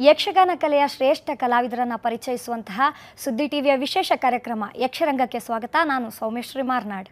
ಯಕ್ಷಗಾನ ಕಲೆಯ ಶ್ರೇಷ್ಠ ಕಲಾವಿದರನ್ನು ಪರಿಚಯಿಸುವಂತಹ ಸುದ್ದಿ ಟಿವಿಯ ವಿಶೇಷ ಕಾರ್ಯಕ್ರಮ ಯಕ್ಷರಂಗಕ್ಕೆ ಸ್ವಾಗತ ನಾನು ಸೌಮೇಶ್ವರಿ ಮಾರ್ನಾಡ್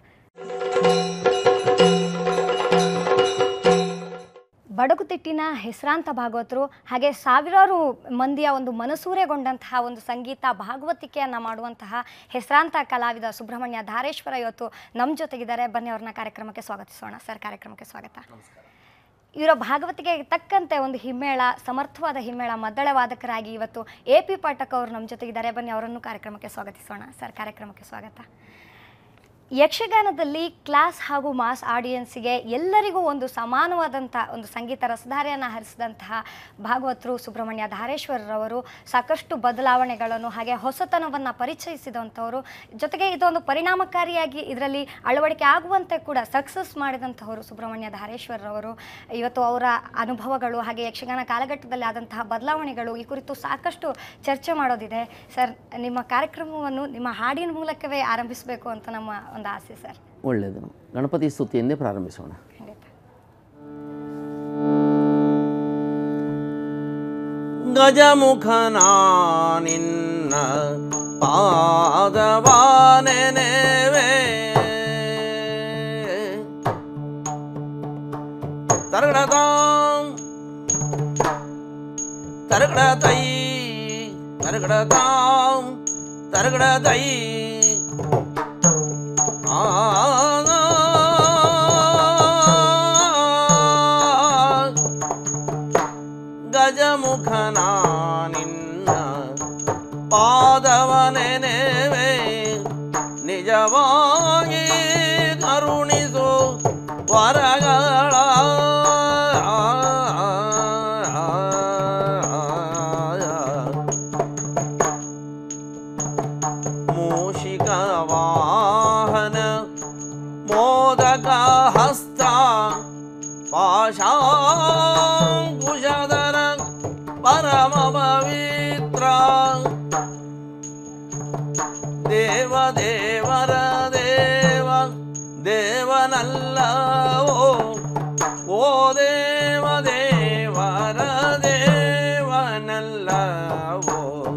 ಬಡಗುತಿಟ್ಟಿನ ಹೆಸರಾಂತ ಭಾಗವತರು ಹಾಗೆ ಸಾವಿರಾರು ಮಂದಿಯ ಒಂದು ಮನಸೂರೆಗೊಂಡಂತಹ ಒಂದು ಸಂಗೀತ ಭಾಗವತಿಕೆಯನ್ನು ಮಾಡುವಂತಹ ಹೆಸರಾಂತ ಕಲಾವಿದ ಸುಬ್ರಹ್ಮಣ್ಯ ಧಾರೇಶ್ವರ ಇವತ್ತು ನಮ್ಮ ಜೊತೆಗಿದ್ದಾರೆ ಬನ್ನಿ ಅವ್ರನ್ನ ಕಾರ್ಯಕ್ರಮಕ್ಕೆ ಸ್ವಾಗತಿಸೋಣ ಸರ್ ಕಾರ್ಯಕ್ರಮಕ್ಕೆ ಸ್ವಾಗತ ಇವರ ಭಾಗವತಿಗೆ ತಕ್ಕಂತೆ ಒಂದು ಹಿಮ್ಮೇಳ ಸಮರ್ಥವಾದ ಹಿಮ್ಮೇಳ ಮದ್ದಳೆ ವಾದಕರಾಗಿ ಇವತ್ತು ಎ ಪಿ ಪಾಠಕ್ ಅವರು ನಮ್ಮ ಜೊತೆಗಿದ್ದಾರೆ ಬನ್ನಿ ಅವರನ್ನು ಕಾರ್ಯಕ್ರಮಕ್ಕೆ ಸ್ವಾಗತಿಸೋಣ ಸರ್ ಕಾರ್ಯಕ್ರಮಕ್ಕೆ ಸ್ವಾಗತ ಯಕ್ಷಗಾನದಲ್ಲಿ ಕ್ಲಾಸ್ ಹಾಗೂ ಮಾಸ್ ಆಡಿಯನ್ಸಿಗೆ ಎಲ್ಲರಿಗೂ ಒಂದು ಸಮಾನವಾದಂಥ ಒಂದು ಸಂಗೀತ ರಸಧಾರೆಯನ್ನು ಹರಿಸಿದಂತಹ ಭಾಗವತರು ಸುಬ್ರಹ್ಮಣ್ಯ ಧಾರೇಶ್ವರರವರು ಸಾಕಷ್ಟು ಬದಲಾವಣೆಗಳನ್ನು ಹಾಗೆ ಹೊಸತನವನ್ನು ಪರಿಚಯಿಸಿದಂಥವರು ಜೊತೆಗೆ ಇದೊಂದು ಪರಿಣಾಮಕಾರಿಯಾಗಿ ಇದರಲ್ಲಿ ಅಳವಡಿಕೆ ಆಗುವಂತೆ ಕೂಡ ಸಕ್ಸಸ್ ಮಾಡಿದಂಥವರು ಸುಬ್ರಹ್ಮಣ್ಯ ಧಾರೇಶ್ವರರವರು ಇವತ್ತು ಅವರ ಅನುಭವಗಳು ಹಾಗೆ ಯಕ್ಷಗಾನ ಕಾಲಘಟ್ಟದಲ್ಲಿ ಆದಂತಹ ಬದಲಾವಣೆಗಳು ಈ ಕುರಿತು ಸಾಕಷ್ಟು ಚರ್ಚೆ ಮಾಡೋದಿದೆ ಸರ್ ನಿಮ್ಮ ಕಾರ್ಯಕ್ರಮವನ್ನು ನಿಮ್ಮ ಹಾಡಿನ ಮೂಲಕವೇ ಆರಂಭಿಸಬೇಕು ಅಂತ ನಮ್ಮ ಒಂದು ಆಸೆ ಸರ್ ಒಳ್ಳೆಯದು ಗಣಪತಿ ಸ್ತುತಿಯಿಂದೇ ಪ್ರಾರಂಭಿಸೋಣ ಖಂಡಿತ ಗಜಮುಖನ ನಿನ್ನ ಪಾದವಾನೆನೆವೆ ತರಗಡದ ತರಗಡತೈ ತರಗಡದ ತರಗಡತೈ ಆ ಗಜಮುಖನ ನಿನ್ನ ಪಾದವನೆನೆವೆ ನಿಜವಾಗಿ ಕರುಣಿಸು ವರಗಳ ಮೂಷಿಕ ವಾಹನ ಮೋದಕ ಹಸ್ತ ಪಾಶಾಂಕುಶಧರ ಪರಮ ಪವಿತ್ರ ದೇವ ದೇವರ ದೇವ ದೇವನಲ್ಲವೋ ಓ ದೇವ ದೇವರ ದೇವನಲ್ಲವೋ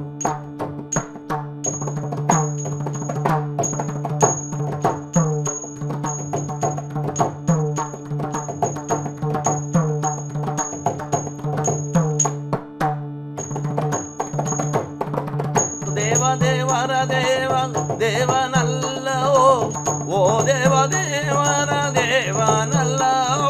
ದೇವ ದೇವರ ದೇವ ದೇವನಲ್ಲವೋ ಓ ದೇವ ದೇವರ ದೇವನಲ್ಲವೋ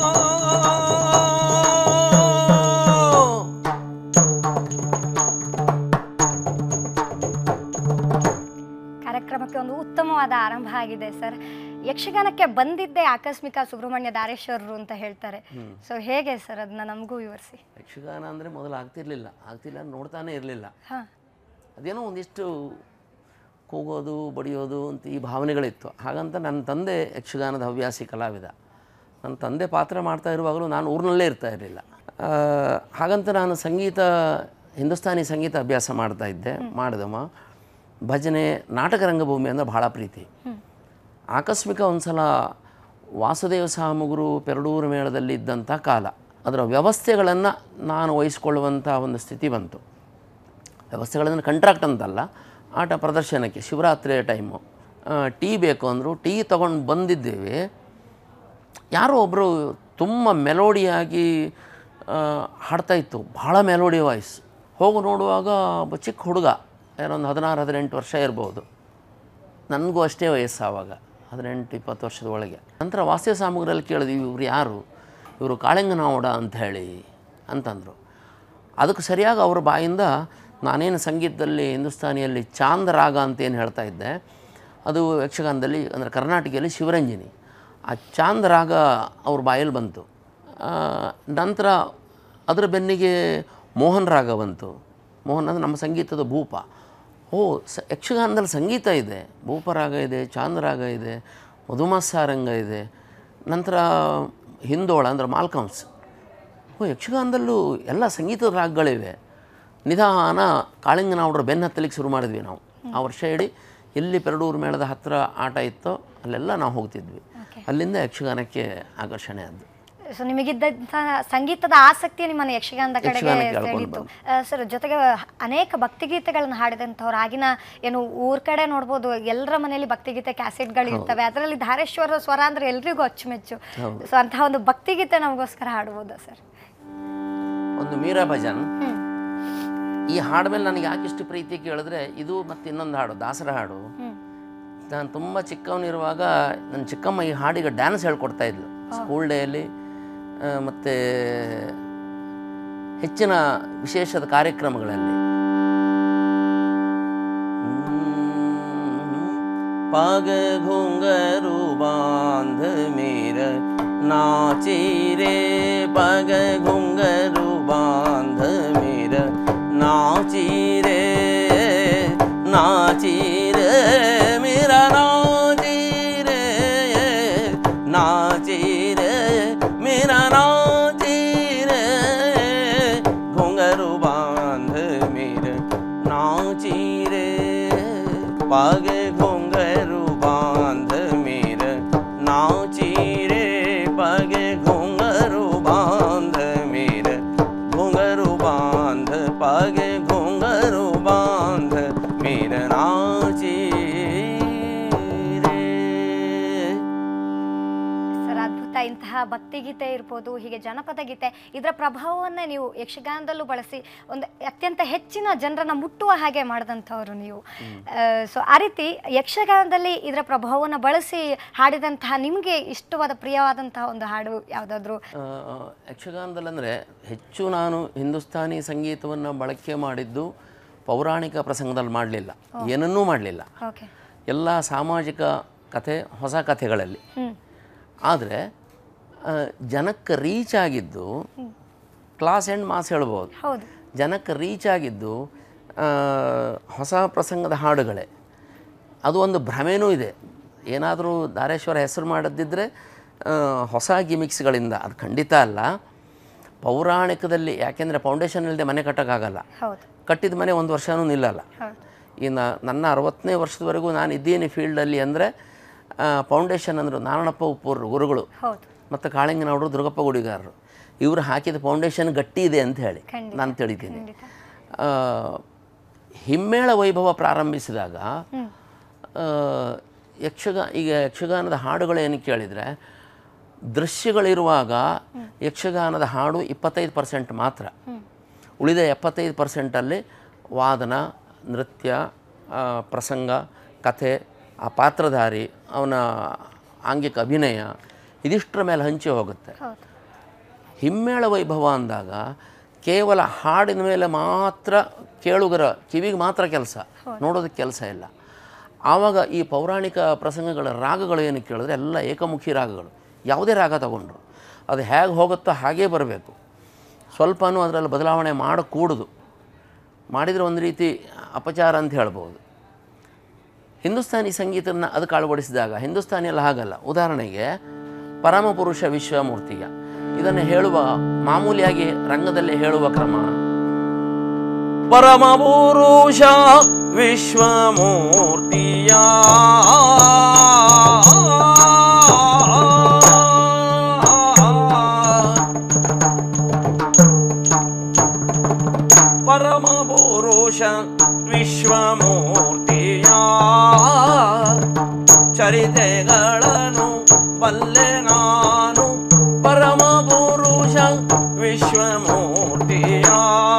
ಕಾರ್ಯಕ್ರಮಕ್ಕೆ ಒಂದು ಉತ್ತಮವಾದ ಆರಂಭ ಆಗಿದೆ ಸರ್ ಯಕ್ಷಗಾನಕ್ಕೆ ಬಂದಿದ್ದೇ ಆಕಸ್ಮಿಕ ಸುಬ್ರಹ್ಮಣ್ಯ ದಾರೇಶ್ವರರು ಅಂತ ಹೇಳ್ತಾರೆ ಸೊ ಹೇಗೆ ಸರ್ ಅದನ್ನ ನಮಗೂ ವಿವರಿಸಿ ಯಕ್ಷಗಾನ ಅಂದರೆ ಮೊದಲು ಆಗ್ತಿರ್ಲಿಲ್ಲ ಆಗ್ತಿಲ್ಲ ನೋಡ್ತಾನೆ ಇರಲಿಲ್ಲ ಹಾಂ ಅದೇನೋ ಒಂದಿಷ್ಟು ಕೂಗೋದು ಬಡಿಯೋದು ಅಂತ ಈ ಭಾವನೆಗಳಿತ್ತು ಹಾಗಂತ ನನ್ನ ತಂದೆ ಯಕ್ಷಗಾನದ ಹವ್ಯಾಸಿ ಕಲಾವಿದ ನನ್ನ ತಂದೆ ಪಾತ್ರ ಮಾಡ್ತಾ ಇರುವಾಗಲೂ ನಾನು ಊರಿನಲ್ಲೇ ಇರ್ತಾ ಇರಲಿಲ್ಲ ಆ, ಹಾಗಂತ ನಾನು ಸಂಗೀತ ಹಿಂದೂಸ್ತಾನಿ ಸಂಗೀತ ಅಭ್ಯಾಸ ಮಾಡ್ತಾ ಇದ್ದೆ ಮಾಡಿದವ ಭಜನೆ ನಾಟಕ ರಂಗಭೂಮಿ ಅಂದರೆ ಭಾಳ ಪ್ರೀತಿ ಆಕಸ್ಮಿಕ ಒಂದು ಸಲ ವಾಸುದೇವ ಸಾಮುಗುರು ಪೆರಡೂರು ಮೇಳದಲ್ಲಿ ಇದ್ದಂಥ ಕಾಲ ಅದರ ವ್ಯವಸ್ಥೆಗಳನ್ನು ನಾನು ವಹಿಸ್ಕೊಳ್ಳುವಂಥ ಒಂದು ಸ್ಥಿತಿ ಬಂತು ವ್ಯವಸ್ಥೆಗಳನ್ನು ಕಂಟ್ರಾಕ್ಟ್ ಅಂತಲ್ಲ ಆಟ ಪ್ರದರ್ಶನಕ್ಕೆ ಶಿವರಾತ್ರಿಯ ಟೈಮು ಟೀ ಬೇಕು ಅಂದರು ಟೀ ತೊಗೊಂಡು ಬಂದಿದ್ದೇವೆ ಯಾರೋ ಒಬ್ಬರು ತುಂಬ ಮೆಲೋಡಿಯಾಗಿ ಆ, ಹಾಡ್ತಾ ಇತ್ತು ಭಾಳ ಮೆಲೋಡಿ ವಾಯ್ಸ್ ಹೋಗಿ ನೋಡುವಾಗ ಒಬ್ಬ ಚಿಕ್ಕ ಹುಡುಗ ಏನೋ ಒಂದು ಹದಿನಾರು ಹದಿನೆಂಟು ವರ್ಷ ಇರ್ಬೋದು ನನಗೂ ಅಷ್ಟೇ ವಯಸ್ಸು ಆವಾಗ ಹದಿನೆಂಟು ಇಪ್ಪತ್ತು ವರ್ಷದ ಒಳಗೆ ನಂತರ ವಾಸ್ಯ ಸಾಮಗ್ರಿಯಲ್ಲಿ ಕೇಳಿದ್ವಿ ಇವ್ರು ಯಾರು ಇವರು ಕಾಳಿಂಗನೌಡ ಅಂತ ಹೇಳಿ ಅಂತಂದರು ಅದಕ್ಕೆ ಸರಿಯಾಗಿ ಅವ್ರ ಬಾಯಿಂದ ನಾನೇನು ಸಂಗೀತದಲ್ಲಿ ಹಿಂದೂಸ್ತಾನಿಯಲ್ಲಿ ಚಾಂದ್ ರಾಗ ಅಂತ ಏನು ಹೇಳ್ತಾ ಇದ್ದೆ ಅದು ಯಕ್ಷಗಾನದಲ್ಲಿ ಅಂದರೆ ಕರ್ನಾಟಕದಲ್ಲಿ ಶಿವರಂಜನಿ ಆ ಚಾಂದ್ ರಾಗ ಅವ್ರ ಬಾಯಲ್ಲಿ ಬಂತು ಆ, ನಂತರ ಅದರ ಬೆನ್ನಿಗೆ ಮೋಹನ್ ರಾಗ ಬಂತು ಮೋಹನ್ ಅಂದರೆ ನಮ್ಮ ಸಂಗೀತದ ಭೂಪ ಓ ಸ ಯಕ್ಷಗಾನದಲ್ಲಿ ಸಂಗೀತ ಇದೆ ಭೂಪರಾಗ ಇದೆ ಚಾಂದ್ರಾಗ ಇದೆ ಮಧುಮಾಸಾರಂಗ ಇದೆ ನಂತರ ಹಿಂದೋಳ ಅಂದರೆ ಮಾಲ್ಕಮ್ಸ್ ಓ ಯಕ್ಷಗಾನದಲ್ಲೂ ಎಲ್ಲ ಸಂಗೀತದ ರಾಗಗಳಿವೆ ನಿಧಾನ ಕಾಳಿಂಗನವ್ರ ಬೆನ್ನ ಹತ್ತಲಿಕ್ಕೆ ಶುರು ಮಾಡಿದ್ವಿ ನಾವು ಆ ವರ್ಷ ಇಡೀ ಎಲ್ಲಿ ಪೆರಡೂರು ಮೇಳದ ಹತ್ತಿರ ಆಟ ಇತ್ತೋ ಅಲ್ಲೆಲ್ಲ ನಾವು ಹೋಗ್ತಿದ್ವಿ ಅಲ್ಲಿಂದ ಯಕ್ಷಗಾನಕ್ಕೆ ಆಕರ್ಷಣೆ ಆದ್ದು ಸೊ ನಿಮಗಿದ್ದಂತಹ ಸಂಗೀತದ ಆಸಕ್ತಿ ನಿಮ್ಮನ್ನು ಯಕ್ಷಗಾನದ ಕಡೆಗೆ ಯಕ್ಷಗಾನಕ್ಕೆ ಎಳ್ಕೊಂಡು ಸೆಳೀತು ಸರ್ ಜೊತೆಗೆ ಅನೇಕ ಭಕ್ತಿಗೀತೆಗಳನ್ನು ಹಾಡಿದಂಥವ್ರು ಆಗಿನ ಏನು ಊರ್ ಕಡೆ ನೋಡ್ಬೋದು ಎಲ್ಲರ ಮನೆಯಲ್ಲಿ ಭಕ್ತಿಗೀತೆ ಕ್ಯಾಸೆಟ್ಗಳು ಇರ್ತವೆ ಅದರಲ್ಲಿ ಧಾರೇಶ್ವರ ಸ್ವರ ಅಂದ್ರೆ ಎಲ್ರಿಗೂ ಅಚ್ಚುಮೆಚ್ಚು ಸೊ ಅಂತಹ ಒಂದು ಭಕ್ತಿಗೀತೆ ನಮಗೋಸ್ಕರ ಹಾಡ್ಬೋದಾ ಸರ್ ಒಂದು ಮೀರಾ ಭಜನ್ ಹ್ಮ್ ಈ ಹಾಡು ಮೇಲೆ ನನಗೆ ಯಾಕೆ ಇಷ್ಟು ಪ್ರೀತಿ ಕೇಳಿದ್ರೆ ಇದು ಮತ್ತು ಇನ್ನೊಂದು ಹಾಡು ದಾಸರ ಹಾಡು ಹ್ಮ್ ನಾನು ತುಂಬ ಚಿಕ್ಕವನಿರುವಾಗ ನನ್ನ ಚಿಕ್ಕಮ್ಮ ಈ ಹಾಡಿಗೆ ಡ್ಯಾನ್ಸ್ ಹೇಳ್ಕೊಡ್ತಾ ಇದ್ಲು ಸ್ಕೂಲ್ ಡೇಯಲ್ಲಿ ಮತ್ತು ಹೆಚ್ಚಿನ ವಿಶೇಷದ ಕಾರ್ಯಕ್ರಮಗಳಲ್ಲಿ पाग घुंगरू बांध मीर नाची रे पग घुंगरू बांध मीर नाची रे नाची रे मेरा नाची रे नाची रे मेरा नाची रे घुंगरू बांध मीर नाची रे पाग घुंगरू बांध मीर नाची रे पग घुंगरू बांध मीर घुंगरू बांध पग घुंगरू बांध मीर नाची रे ಸರ್ ಅದ್ಭುತ ಇಂತಹ ಭಕ್ತಿಗೀತೆ ಇರ್ಬೋದು ಹೀಗೆ ಜನಪದ ಗೀತೆ ಇದರ ಪ್ರಭಾವವನ್ನು ನೀವು ಯಕ್ಷಗಾನದಲ್ಲೂ ಬಳಸಿ ಒಂದು ಅತ್ಯಂತ ಹೆಚ್ಚಿನ ಜನರನ್ನ ಮುಟ್ಟುವ ಹಾಗೆ ಮಾಡಿದಂಥವ್ರು ನೀವು ಸೊ ಆ ರೀತಿ ಯಕ್ಷಗಾನದಲ್ಲಿ ಇದರ ಪ್ರಭಾವವನ್ನು ಬಳಸಿ ಹಾಡಿದಂತಹ ನಿಮಗೆ ಇಷ್ಟವಾದ ಪ್ರಿಯವಾದಂತಹ ಒಂದು ಹಾಡು ಯಾವುದಾದ್ರೂ ಆ, ಯಕ್ಷಗಾನದಲ್ಲಂದರೆ ಹೆಚ್ಚು ನಾನು ಹಿಂದೂಸ್ತಾನಿ ಸಂಗೀತವನ್ನು ಬಳಕೆ ಮಾಡಿದ್ದು ಪೌರಾಣಿಕ ಪ್ರಸಂಗದಲ್ಲಿ ಮಾಡಲಿಲ್ಲ ಏನನ್ನೂ ಮಾಡಲಿಲ್ಲ ಓಕೆ ಎಲ್ಲ ಸಾಮಾಜಿಕ ಕಥೆ ಹೊಸ ಕಥೆಗಳಲ್ಲಿ ಹ್ಮ್ ಆದರೆ ಜನಕ್ಕೆ ರೀಚ್ ಆಗಿದ್ದು ಕ್ಲಾಸ್ ಆ್ಯಂಡ್ ಮಾಸ್ ಹೇಳ್ಬೋದು ಹೌದು ಜನಕ್ಕೆ ರೀಚ್ ಆಗಿದ್ದು ಆ, ಹೊಸ ಪ್ರಸಂಗದ ಹಾಡುಗಳೇ ಅದು ಒಂದು ಭ್ರಮೆನೂ ಇದೆ ಏನಾದರೂ ಧಾರೇಶ್ವರ ಹೆಸರು ಮಾಡದಿದ್ದರೆ ಆ, ಹೊಸ ಗಿಮಿಕ್ಸ್ಗಳಿಂದ ಅದು ಖಂಡಿತ ಅಲ್ಲ ಪೌರಾಣಿಕದಲ್ಲಿ ಯಾಕೆಂದರೆ ಫೌಂಡೇಶನ್ ಇಲ್ಲದೆ ಮನೆ ಕಟ್ಟೋಕ್ಕಾಗಲ್ಲ ಹೌದು ಕಟ್ಟಿದ ಮನೆ ಒಂದು ವರ್ಷವೂ ನಿಲ್ಲಲ್ಲ ಹೌದು ಇನ್ನು ನನ್ನ ಅರವತ್ತನೇ ವರ್ಷದವರೆಗೂ ನಾನು ಇದ್ದೀನಿ ಫೀಲ್ಡಲ್ಲಿ ಅಂದರೆ ಫೌಂಡೇಶನ್ ಅಂದರು ನಾರಾಯಣಪ್ಪ ಉಪ್ಪೂರು ಗುರುಗಳು ಹೌದು ಮತ್ತು ಕಾಳಿಂಗನವರು ದುರ್ಗಪ್ಪ ಗುಡಿಗಾರರು ಇವರು ಹಾಕಿದ ಫೌಂಡೇಶನ್ ಗಟ್ಟಿ ಇದೆ ಅಂತ ಹೇಳಿ ಖಂಡಿತ. ನಾನು ತಿಳಿತೀನಿ ಖಂಡಿತ ಆ, ಹಿಮ್ಮೇಳ ವೈಭವ ಪ್ರಾರಂಭಿಸಿದಾಗ ಆ, ಯಕ್ಷಗ ಈಗ ಯಕ್ಷಗಾನದ ಹಾಡುಗಳು ಏನು ಕೇಳಿದರೆ ದೃಶ್ಯಗಳಿರುವಾಗ ಯಕ್ಷಗಾನದ ಹಾಡು ಇಪ್ಪತ್ತೈದು ಪರ್ಸೆಂಟ್ ಮಾತ್ರ ಉಳಿದ ಎಪ್ಪತ್ತೈದು ಪರ್ಸೆಂಟಲ್ಲಿ ವಾದನ ನೃತ್ಯ ಆ, ಪ್ರಸಂಗ ಕಥೆ ಆ ಪಾತ್ರಧಾರಿ ಅವನ ಆಂಗಿಕ ಅಭಿನಯ ಇದಿಷ್ಟರ ಮೇಲೆ ಹಂಚಿ ಹೋಗುತ್ತೆ ಹೌದು ಹಿಮ್ಮೇಳ ವೈಭವ ಅಂದಾಗ ಕೇವಲ ಹಾಡಿನ ಮೇಲೆ ಮಾತ್ರ ಕೇಳುಗರ ಕಿವಿಗೆ ಮಾತ್ರ ಕೆಲಸ ನೋಡೋದಕ್ಕೆ ಕೆಲಸ ಇಲ್ಲ ಆವಾಗ ಈ ಪೌರಾಣಿಕ ಪ್ರಸಂಗಗಳ ರಾಗಗಳು ಏನು ಕೇಳಿದ್ರೆ ಎಲ್ಲ ಏಕಮುಖಿ ರಾಗಗಳು ಯಾವುದೇ ರಾಗ ತಗೊಂಡ್ರು ಅದು ಹೇಗೆ ಹೋಗುತ್ತೋ ಹಾಗೇ ಬರಬೇಕು ಸ್ವಲ್ಪನೂ ಅದರಲ್ಲಿ ಬದಲಾವಣೆ ಮಾಡಕೂಡದು ಮಾಡಿದರೆ ಒಂದು ರೀತಿ ಅಪಚಾರ ಅಂತ ಹೇಳ್ಬೋದು ಹಿಂದೂಸ್ತಾನಿ ಸಂಗೀತನ ಅದಕ್ಕೆ ಅಳವಡಿಸಿದಾಗ ಹಿಂದೂಸ್ತಾನಿಯಲ್ಲಿ ಹಾಗಲ್ಲ ಉದಾಹರಣೆಗೆ ಪರಮಪುರುಷ ವಿಶ್ವಮೂರ್ತಿಯ ಇದನ್ನು ಹೇಳುವ ಮಾಮೂಲಿಯಾಗಿ ರಂಗದಲ್ಲಿ ಹೇಳುವ ಕ್ರಮ ಪರಮಪುರುಷ ವಿಶ್ವಮೂರ್ತಿಯ ಪರಮಪುರುಷ ವಿಶ್ವಮೂರ್ತಿಯ ಚರಿತೆಗಳನ್ನು ಬಲ್ಲೆ ನಾನು ಪರಮ ಪುರುಷ ವಿಶ್ವಮೂರ್ತಿಯ